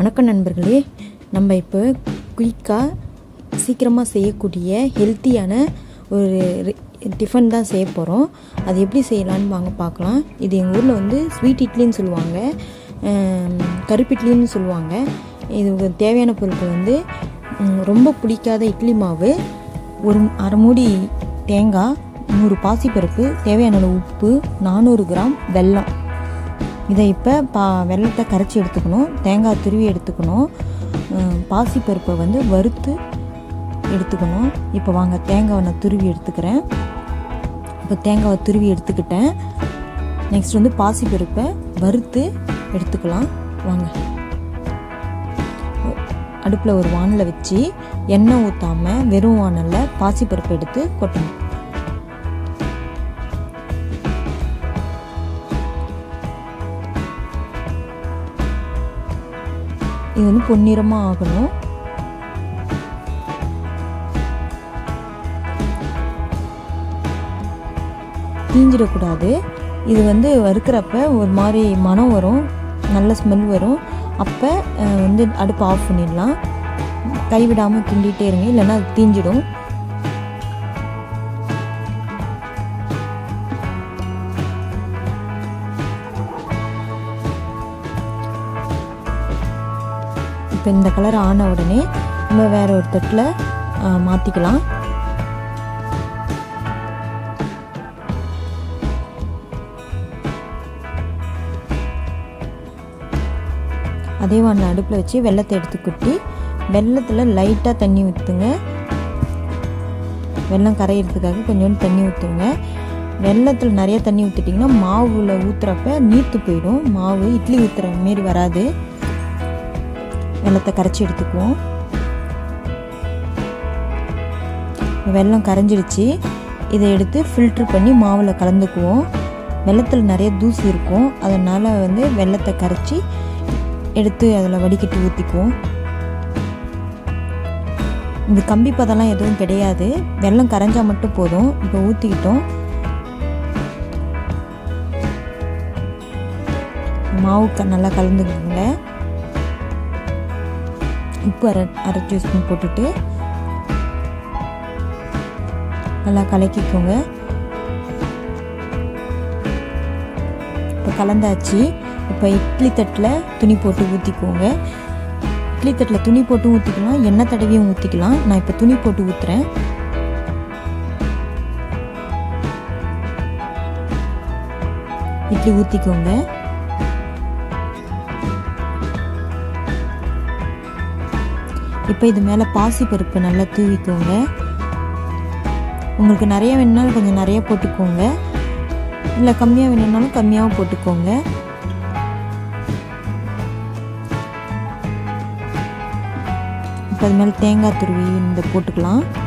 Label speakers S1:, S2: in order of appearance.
S1: வணக்கம் நண்பர்களே நம்ம இப்போ குயிக்காக சீக்கிரமாக செய்யக்கூடிய ஹெல்த்தியான ஒரு டிஃபன் தான் செய்ய போகிறோம் அது எப்படி செய்யலான்னு வாங்க பார்க்கலாம் இது எங்கள் ஊரில் வந்து ஸ்வீட் இட்லின்னு சொல்லுவாங்க ஆம், கருப்பு இட்லின்னு சொல்லுவாங்க இது தேவையான பொருட்கள் வந்து ம், ரொம்ப பிடிக்காத இட்லி மாவு ஒரு அரை மூடி தேங்காய் நூறு பாசிப்பருப்பு தேவையான அளவு உப்பு நானூறு கிராம் வெல்லம் இதை இப்போ பா வெள்ளத்தை கரைச்சி எடுத்துக்கணும் தேங்காய் துருவி எடுத்துக்கணும் அஹ் பாசிப்பருப்பை வந்து வறுத்து எடுத்துக்கணும் இப்போ வாங்க தேங்காவை நான் துருவி எடுத்துக்கிறேன் இப்போ தேங்காவை துருவி எடுத்துக்கிட்டேன் நெக்ஸ்ட் வந்து பாசிப்பருப்பை வறுத்து எடுத்துக்கலாம் வாங்க அடுப்பில் ஒரு வானலை வச்சு எண்ணெய் ஊற்றாமல் வெறும் வானலில் பாசிப்பருப்பு எடுத்து கொட்டணும் இது வந்து பொன்னிறமாக ஆகணும் தீஞ்சிடக்கூடாது இது வந்து வறுக்கிறப்ப ஒரு மாதிரி மனம் வரும் நல்ல ஸ்மெல் வரும் அப்போ அஹ், வந்து அடுப்பை ஆஃப் பண்ணிடலாம் கைவிடாமல் கிண்டிகிட்டே இருங்க இல்லைன்னா அது தீஞ்சிடும் இப்போ இந்த கலர் ஆன உடனே நம்ம வேற ஒரு தட்டில் மாற்றிக்கலாம் அதே வானில் அடுப்பில் வச்சு வெள்ளத்தை எடுத்து கொட்டி வெள்ளத்தில் லைட்டாக தண்ணி ஊற்றுங்க வெள்ளம் கரையிறதுக்காக கொஞ்சோண்டு தண்ணி ஊற்றுங்க வெள்ளத்தில் நிறைய தண்ணி ஊற்றிட்டிங்கன்னா மாவில் ஊற்றுறப்ப நீர்த்து போயிடும் மாவு இட்லி ஊற்றுற மாரி வராது வெள்ளத்தை கரைச்சி எடுத்துக்குவோம் வெல்லம் கரைஞ்சிடுச்சு இதை எடுத்து ஃபில்ட்ரு பண்ணி மாவில் கலந்துக்குவோம் வெள்ளத்தில் நிறைய தூசி இருக்கும் அதனால் வந்து வெள்ளத்தை கரைச்சி எடுத்து அதில் வடிகட்டி ஊற்றிக்குவோம் இந்த கம்பி பதெல்லாம் எதுவும் கிடையாது வெள்ளம் கரைஞ்சா மட்டும் போதும் இப்போ ஊற்றிக்கிட்டோம் மாவு க- நல்லா கலந்துக்கோங்க உப்பு அரை அரை டீஸ்பூன் போட்டுட்டு நல்லா கலக்கிக்கோங்க இப்போ கலந்தாச்சு இப்போ இட்லி தட்டில் துணி போட்டு ஊற்றிக்கோங்க இட்லி தட்டில் துணி போட்டு ஊற்றிக்கலாம் எண்ணெய் தடவியும் ஊற்றிக்கலாம் நான் இப்போ துணி போட்டு ஊற்றுறேன் இட்லி ஊற்றிக்கோங்க இப்போ இது மேலே பாசி பருப்பு நல்லா தூவிக்கோங்க உங்களுக்கு நிறைய வேணும்னாலும் கொஞ்சம் நிறைய போட்டுக்கோங்க இல்லை கம்மியாக வேணும்னாலும் கம்மியாகவும் போட்டுக்கோங்க இப்போ அது மேலே தேங்காய் துருவி இந்த போட்டுக்கலாம்